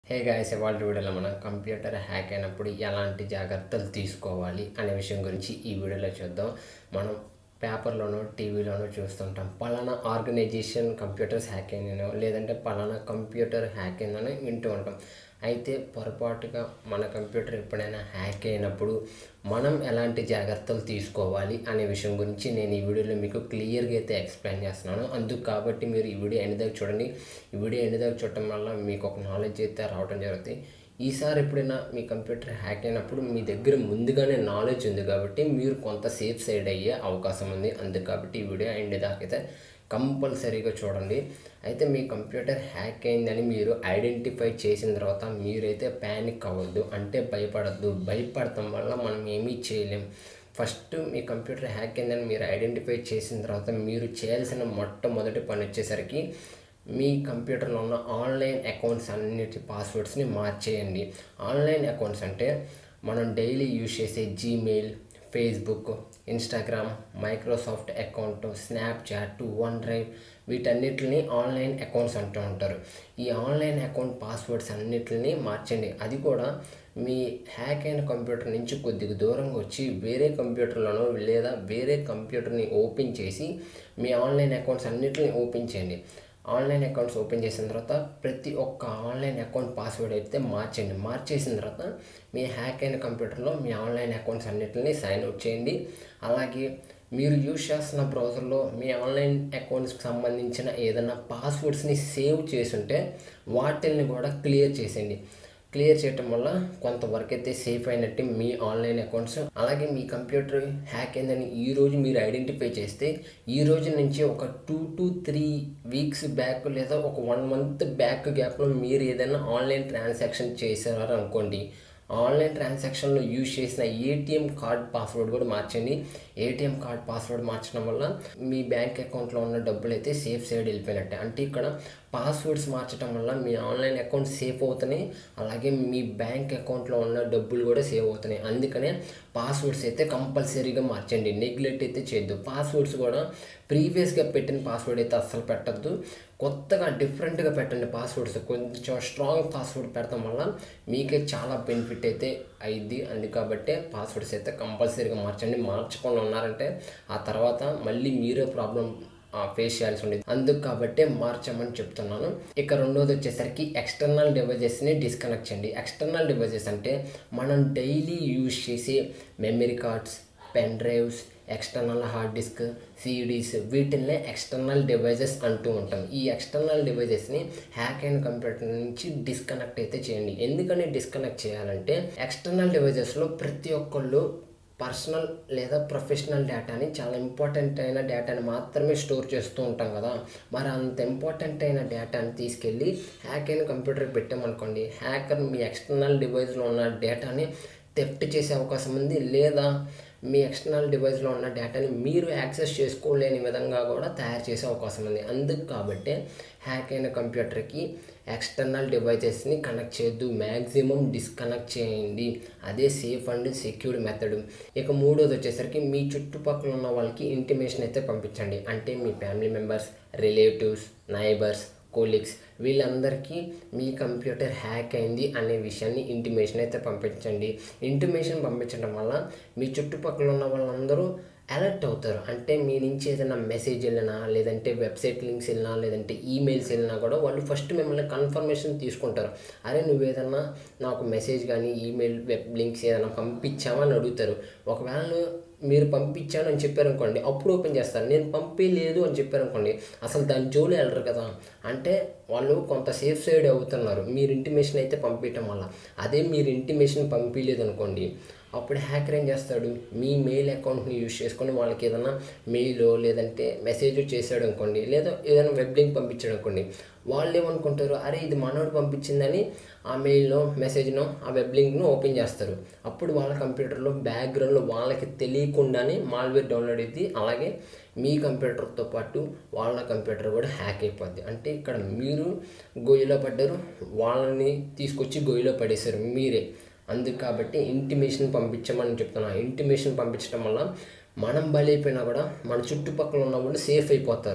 hey guys ఇవాళ వీడియోలో మనం కంప్యూటర్ హ్యాక్ అయినప్పుడు ఎలాంటి జాగ్రత్తలు తీసుకోవాలి అనే విషయం గురించి ఈ వీడియోలో చూద్దాం మనం పేపర్లోనో టీవీలోనో చూస్తుంటాం పలానా ఆర్గనైజేషన్ కంప్యూటర్స్ హ్యాక్ అయినానో లేదంటే పలానా కంప్యూటర్ హ్యాక్ అయిందని వింటూ ఉంటాం అయితే పొరపాటుగా మన కంప్యూటర్ ఎప్పుడైనా హ్యాక్ అయినప్పుడు మనం ఎలాంటి జాగ్రత్తలు తీసుకోవాలి అనే విషయం గురించి నేను ఈ వీడియోలో మీకు క్లియర్గా అయితే ఎక్స్ప్లెయిన్ చేస్తున్నాను అందుకు కాబట్టి మీరు ఈ వీడియో ఎండ్ దాకా చూడండి ఈ వీడియో ఎండ్ దాకా చూడటం వల్ల మీకు ఒక నాలెడ్జ్ అయితే రావడం జరుగుతుంది ఈసారి ఎప్పుడైనా మీ కంప్యూటర్ హ్యాక్ అయినప్పుడు మీ దగ్గర ముందుగానే నాలెడ్జ్ ఉంది కాబట్టి మీరు కొంత సేఫ్ సైడ్ అయ్యే అవకాశం ఉంది అందుకు కాబట్టి ఈ వీడియో ఎండ్ దాకా అయితే కంపల్సరీగా చూడండి అయితే మీ కంప్యూటర్ హ్యాక్ అయిందని మీరు ఐడెంటిఫై చేసిన తర్వాత మీరైతే ప్యానిక్ అవ్వద్దు అంటే భయపడద్దు భయపడటం వల్ల మనం ఏమీ చేయలేం ఫస్ట్ మీ కంప్యూటర్ హ్యాక్ అయిందని మీరు ఐడెంటిఫై చేసిన తర్వాత మీరు చేయాల్సిన మొట్టమొదటి పని వచ్చేసరికి మీ కంప్యూటర్లో ఉన్న ఆన్లైన్ అకౌంట్స్ అన్నిటి పాస్వర్డ్స్ని మార్చేయండి ఆన్లైన్ అకౌంట్స్ అంటే మనం డైలీ యూజ్ చేసే Gmail Facebook Instagram Microsoft account Snapchat OneDrive వీటన్నిటిని ఆన్లైన్ అకౌంట్స్ అంటూ ఉంటారు ఈ ఆన్లైన్ అకౌంట్ పాస్వర్డ్స్ అన్నిటిని మార్చండి అది కూడా మీ హ్యాక్ అయిన కంప్యూటర్ నుంచి కొద్దిగా దూరంగా వచ్చి వేరే కంప్యూటర్లోనో లేదా వేరే కంప్యూటర్ని ఓపెన్ చేసి మీ ఆన్లైన్ అకౌంట్స్ అన్నిటిని ఓపెన్ చేయండి ఆన్లైన్ అకౌంట్స్ ఓపెన్ చేసిన తర్వాత ప్రతి ఒక్క ఆన్లైన్ అకౌంట్ పాస్వర్డ్ అయితే మార్చండి మార్చేసిన తర్వాత మీ హ్యాక్ అయిన కంప్యూటర్లో మీ ఆన్లైన్ అకౌంట్స్ అన్నిటిని సైన్ అవుట్ చేయండి అలాగే మీరు యూజ్ చేస్తున్న బ్రౌజర్లో మీ ఆన్లైన్ అకౌంట్స్కి సంబంధించిన ఏదైనా పాస్వర్డ్స్ని సేవ్ చేసుంటే వాటిల్ని కూడా క్లియర్ చేసేయండి క్లియర్ చేయటం వల్ల కొంతవరకు అయితే సేఫ్ అయినట్టు మీ ఆన్లైన్ అకౌంట్స్ అలాగే మీ కంప్యూటర్ హ్యాక్ అయిందని ఈ రోజు మీరు ఐడెంటిఫై చేస్తే ఈ రోజు నుంచి ఒక two to three weeks back లేదా ఒక వన్ మంత్ బ్యాక్ గ్యాప్లో మీరు ఏదైనా ఆన్లైన్ ట్రాన్సాక్షన్ చేశారు అనుకోండి ఆన్లైన్ ట్రాన్సాక్షన్లో యూజ్ చేసిన ఏటీఎం కార్డ్ పాస్వర్డ్ కూడా మార్చండి ఏటీఎం కార్డ్ పాస్వర్డ్ మార్చడం వల్ల మీ బ్యాంక్ అకౌంట్లో ఉన్న డబ్బులు అయితే సేఫ్ సైడ్ వెళ్ళిపోయినట్టే అంటే ఇక్కడ పాస్వర్డ్స్ మార్చడం వల్ల మీ ఆన్లైన్ అకౌంట్ సేఫ్ అవుతున్నాయి అలాగే మీ బ్యాంక్ అకౌంట్లో ఉన్న డబ్బులు కూడా సేవ్ అవుతున్నాయి అందుకనే పాస్వర్డ్స్ అయితే కంపల్సరీగా మార్చండి నెగ్లెక్ట్ అయితే చేయొద్దు పాస్వర్డ్స్ కూడా ప్రీవియస్గా పెట్టిన పాస్వర్డ్ అయితే అస్సలు పెట్టద్దు కొత్తగా డిఫరెంట్గా పెట్టండి పాస్వర్డ్స్ కొంచెం స్ట్రాంగ్ పాస్వర్డ్ పెడతాం వల్ల మీకే చాలా బెనిఫిట్ అయితే అయింది అందు కాబట్టి పాస్వర్డ్స్ అయితే కంపల్సరీగా మార్చండి మార్చకుండా ఉన్నారంటే ఆ తర్వాత మళ్ళీ మీరే ప్రాబ్లం ఫేస్ చేయాల్సి ఉండేది అందుకు కాబట్టి మార్చమని చెప్తున్నాను ఇక రెండోది వచ్చేసరికి ఎక్స్టర్నల్ డివైజెస్ని డిస్కనెక్ట్ చేయండి ఎక్స్టర్నల్ డివైజెస్ అంటే మనం డైలీ యూజ్ చేసే memory cards pen drives external hard disk CDs వీటిల్నే ఎక్స్టర్నల్ డివైజెస్ అంటూ ఉంటాం ఈ ఎక్స్టర్నల్ డివైజెస్ని హ్యాక్ అయిన కంప్యూటర్ నుంచి డిస్కనెక్ట్ అయితే చేయండి ఎందుకని డిస్కనెక్ట్ చేయాలంటే ఎక్స్టర్నల్ డివైజెస్లో ప్రతి ఒక్కళ్ళు పర్సనల్ లేదా ప్రొఫెషనల్ డేటాని చాలా ఇంపార్టెంట్ అయిన డేటాని మాత్రమే స్టోర్ చేస్తూ ఉంటాం కదా మరి అంత ఇంపార్టెంట్ అయిన డేటాని తీసుకెళ్ళి హ్యాక్ అయిన కంప్యూటర్కి పెట్టామనుకోండి హ్యాకర్ మీ ఎక్స్టర్నల్ డివైస్లో ఉన్న డేటాని థెఫ్ట్ చేసే అవకాశం ఉంది లేదా మీ ఎక్స్టర్నల్ డివైస్లో ఉన్న డేటాని మీరు యాక్సెస్ చేసుకోలేని విధంగా కూడా తయారు చేసే అవకాశం ఉంది అందుకు కాబట్టి హ్యాక్ అయిన కంప్యూటర్కి ఎక్స్టర్నల్ డివైజెస్ని కనెక్ట్ చేయొద్దు మ్యాక్సిమం డిస్కనెక్ట్ చేయండి అదే సేఫ్ అండ్ సెక్యూర్డ్ మెథడ్ ఇక మూడోది వచ్చేసరికి మీ చుట్టుపక్కల ఉన్న వాళ్ళకి ఇంటిమేషన్ అయితే పంపించండి అంటే మీ family members relatives neighbours colleagues వీళ్ళందరికీ మీ కంప్యూటర్ హ్యాక్ అయింది అనే విషయాన్ని ఇంటిమేషన్ అయితే పంపించండి ఇంటిమేషన్ పంపించడం వల్ల మీ చుట్టుపక్కల ఉన్న వాళ్ళందరూ అలర్ట్ అవుతారు అంటే మీ నుంచి ఏదైనా మెసేజ్ వెళ్ళినా లేదంటే వెబ్సైట్ లింక్స్ వెళ్ళినా లేదంటే ఈమెయిల్స్ వెళ్ళినా కూడా వాళ్ళు ఫస్ట్ మిమ్మల్ని కన్ఫర్మేషన్ తీసుకుంటారు అరే నువ్వు ఏదన్నా నాకు మెసేజ్ కానీ ఈమెయిల్ వెబ్ లింక్స్ ఏదైనా పంపించావా అని అడుగుతారు ఒకవేళ మీరు పంపించాను అని చెప్పారనుకోండి అప్పుడు ఓపెన్ చేస్తారు నేను పంపించలేదు అని చెప్పారనుకోండి అసలు దాని జోలి వెళ్ళరు కదా అంటే వాళ్ళు కొంత సేఫ్ సైడ్ అవుతున్నారు మీరు ఇంటిమేషన్ అయితే పంపించడం వల్ల అదే మీరు ఇంటిమేషన్ పంపించలేదు అనుకోండి అప్పుడు హ్యాకర్ ఏం చేస్తాడు మీ మెయిల్ అకౌంట్ని యూజ్ చేసుకొని వాళ్ళకి ఏదైనా మెయిల్ లేదంటే మెసేజ్ చేశాడు అనుకోండి లేదా ఏదైనా వెబ్ లింక్ పంపించాడు అనుకోండి వాళ్ళు ఏమనుకుంటారు అరే ఇది మనోడు పంపించిందని ఆ మెయిల్నో మెసేజ్నో ఆ వెబ్ లింక్ను ఓపెన్ చేస్తారు అప్పుడు వాళ్ళ కంప్యూటర్లో బ్యాక్గ్రౌండ్లో వాళ్ళకి తెలియకుండానే మాల్వేర్ డౌన్లోడ్ అయింది అలాగే మీ కంప్యూటర్తో పాటు వాళ్ళ కంప్యూటర్ కూడా హ్యాక్ అయిపోద్ది అంటే ఇక్కడ మీరు గొయ్యిలో పడ్డారు వాళ్ళని తీసుకొచ్చి గొయ్యిలో పడేశారు మీరే అందుకు కాబట్టి ఇంటిమేషన్ పంపించమని చెప్తున్నాను ఇంటిమేషన్ పంపించడం వల్ల మనం బలైపోయినా కూడా మన చుట్టుపక్కల ఉన్న వాళ్ళు సేఫ్ అయిపోతారు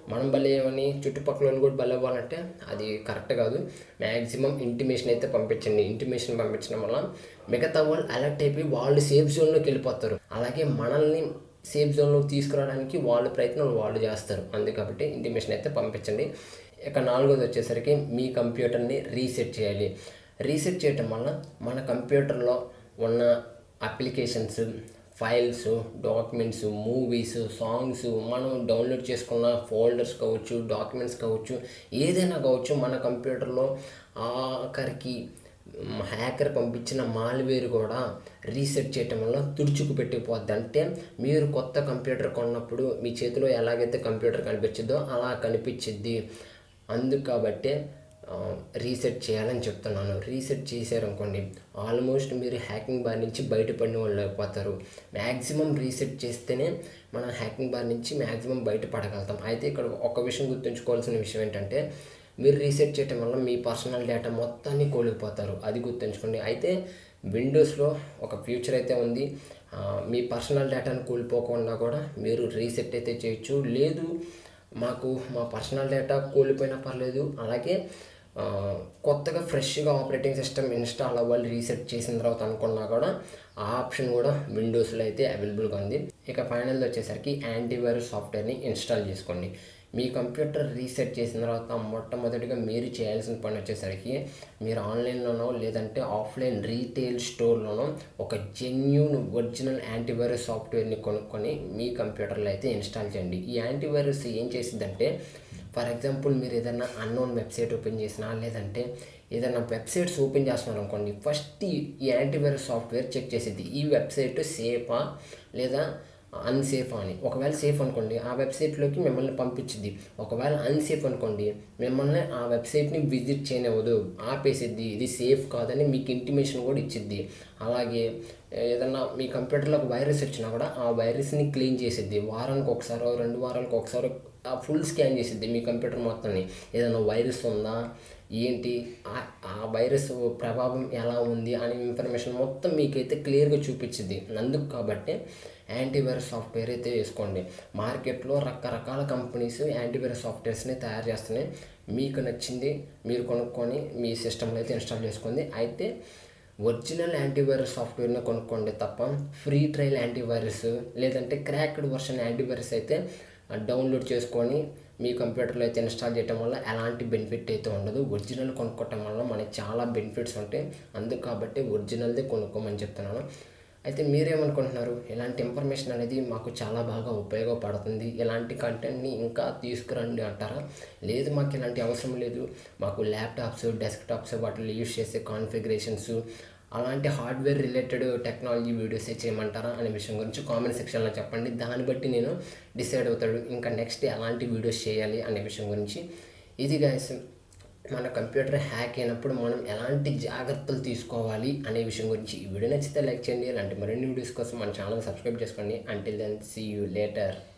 మనం బలేమని చుట్టుపక్కల వాళ్ళు కూడా బలి అవ్వాలంటే అది కరెక్ట్ కాదు మ్యాక్సిమం ఇంటిమేషన్ అయితే పంపించండి ఇంటిమేషన్ పంపించడం వల్ల మిగతా వాళ్ళు అలర్ట్ అయిపోయి వాళ్ళు సేఫ్ జోన్లోకి వెళ్ళిపోతారు అలాగే మనల్ని సేఫ్ జోన్లోకి తీసుకురావడానికి వాళ్ళ ప్రయత్నం వాళ్ళు చేస్తారు అందుకబట్టి ఇంటిమేషన్ అయితే పంపించండి ఇక నాలుగోది వచ్చేసరికి మీ కంప్యూటర్ని రీసెట్ చేయాలి రీసెట్ చేయటం వల్ల మన కంప్యూటర్లో ఉన్న applications files documents movies songs మనం డౌన్లోడ్ చేసుకున్న ఫోల్డర్స్ కావచ్చు డాక్యుమెంట్స్ కావచ్చు ఏదైనా కావచ్చు మన కంప్యూటర్లో ఆఖరికి హ్యాకర్ పంపించిన మాల్వేర్ కూడా రీసెట్ చేయటం వల్ల తుడుచుకు పెట్టిపోద్ది అంటే మీరు కొత్త కంప్యూటర్ కొన్నప్పుడు మీ చేతిలో ఎలాగైతే కంప్యూటర్ కనిపించిందో అలా కనిపించిద్ది అందుకు కాబట్టే రీసెట్ చేయాలని చెప్తున్నాను రీసెట్ చేశారనుకోండి ఆల్మోస్ట్ మీరు హ్యాకింగ్ బార్ నుంచి బయటపడిన వాళ్ళు అయిపోతారు మ్యాక్సిమం రీసెట్ చేస్తేనే మనం హ్యాకింగ్ బార్ నుంచి మ్యాక్సిమం బయటపడగలుగుతాం అయితే ఇక్కడ ఒక విషయం గుర్తుంచుకోవాల్సిన విషయం ఏంటంటే మీరు రీసెట్ చేయటం వల్ల మీ పర్సనల్ డేటా మొత్తాన్ని కోల్పోతారు అది గుర్తుంచుకోండి అయితే విండోస్లో ఒక ఫ్యూచర్ అయితే ఉంది మీ పర్సనల్ డేటాను కోల్పోకుండా కూడా మీరు రీసెట్ అయితే చేయొచ్చు లేదు మాకు మా పర్సనల్ డేటా కోల్పోయినా పర్లేదు అలాగే కొత్తగా ఫ్రెష్గా ఆపరేటింగ్ సిస్టమ్ ఇన్స్టాల్ అవ్వాలి రీసెట్ చేసిన తర్వాత అనుకున్నా కూడా ఆ ఆప్షన్ కూడా విండోస్లో అయితే అవైలబుల్గా ఉంది ఇక ఫైనల్ వచ్చేసరికి యాంటీవైరస్ సాఫ్ట్వేర్ని ఇన్స్టాల్ చేసుకోండి మీ కంప్యూటర్ రీసెట్ చేసిన తర్వాత మొట్టమొదటిగా మీరు చేయాల్సిన పని వచ్చేసరికి మీరు ఆన్లైన్లోనో లేదంటే ఆఫ్లైన్ రీటైల్ స్టోర్లోనో ఒక జెన్యున్ ఒరిజినల్ యాంటీవైరస్ సాఫ్ట్వేర్ని కొనుక్కొని మీ కంప్యూటర్లో అయితే ఇన్స్టాల్ చేయండి ఈ యాంటీవైరస్ ఏం చేసిందంటే ఫర్ ఎగ్జాంపుల్ మీరు ఏదైనా అన్నోన్ వెబ్సైట్ ఓపెన్ చేసినా లేదంటే ఏదైనా వెబ్సైట్స్ ఓపెన్ చేస్తున్నారు అనుకోండి ఫస్ట్ ఈ యాంటీవైరస్ సాఫ్ట్వేర్ చెక్ చేసేది ఈ వెబ్సైట్ సేఫా లేదా అన్సేఫ్ అని ఒకవేళ సేఫ్ అనుకోండి ఆ వెబ్సైట్లోకి మిమ్మల్ని పంపించింది ఒకవేళ అన్సేఫ్ అనుకోండి మిమ్మల్ని ఆ వెబ్సైట్ని విజిట్ చేయనివ్వదు ఆపేసిద్ది ఇది సేఫ్ కాదని మీకు ఇంటిమేషన్ కూడా ఇచ్చిద్ది అలాగే ఏదన్నా మీ కంప్యూటర్లో ఒక వైరస్ వచ్చినా కూడా ఆ వైరస్ని క్లీన్ చేసిద్ది వారానికి ఒకసారో రెండు వారాలకు ఒకసారో ఫుల్ స్కాన్ చేసిద్ది మీ కంప్యూటర్ మొత్తాన్ని ఏదైనా వైరస్ ఉందా ఏంటి ఆ వైరస్ ప్రభావం ఎలా ఉంది అనే ఇన్ఫర్మేషన్ మొత్తం మీకైతే క్లియర్గా చూపించింది అందుకు కాబట్టి యాంటీవైరస్ సాఫ్ట్వేర్ అయితే వేసుకోండి మార్కెట్లో రకరకాల కంపెనీస్ యాంటీవైరస్ సాఫ్ట్వేర్స్ని తయారు చేస్తున్నాయి మీకు నచ్చింది మీరు కొనుక్కొని మీ సిస్టంలో అయితే ఇన్స్టాల్ చేసుకోండి అయితే ఒరిజినల్ యాంటీవైరస్ సాఫ్ట్వేర్ని కొనుక్కోండి తప్ప ఫ్రీ ట్రయల్ యాంటీవైరస్ లేదంటే క్రాక్డ్ వర్షన్ యాంటీవైరస్ అయితే డౌన్లోడ్ చేసుకొని మీ కంప్యూటర్లో అయితే ఇన్స్టాల్ చేయడం వల్ల ఎలాంటి బెనిఫిట్ అయితే ఉండదు ఒరిజినల్ కొనుక్కోవటం వల్ల మనకి చాలా బెనిఫిట్స్ ఉంటాయి అందుకు కాబట్టి ఒరిజినల్దే కొనుక్కోమని చెప్తున్నాను అయితే మీరేమనుకుంటున్నారు ఇలాంటి ఇన్ఫర్మేషన్ అనేది మాకు చాలా బాగా ఉపయోగపడుతుంది ఇలాంటి కంటెంట్ని ఇంకా తీసుకురండి అంటారా లేదు మాకు ఇలాంటి అవసరం లేదు మాకు ల్యాప్టాప్స్ డెస్క్టాప్స్ వాటిలో యూస్ చేసే కాన్ఫిగరేషన్స్ అలాంటి హార్డ్వేర్ రిలేటెడ్ టెక్నాలజీ వీడియోసే చేయమంటారా అనే విషయం గురించి కామెంట్ సెక్షన్లో చెప్పండి దాన్ని బట్టి నేను డిసైడ్ అవుతాడు ఇంకా నెక్స్ట్ ఎలాంటి వీడియోస్ చేయాలి అనే విషయం గురించి ఇది గాయస్ మన కంప్యూటర్ హ్యాక్ అయినప్పుడు మనం ఎలాంటి జాగ్రత్తలు తీసుకోవాలి అనే విషయం గురించి ఈ వీడియో నచ్చితే లైక్ చేయండి అలాంటి మరిన్ని వీడియోస్ కోసం మన ఛానల్ సబ్స్క్రైబ్ చేసుకోండి until then see you later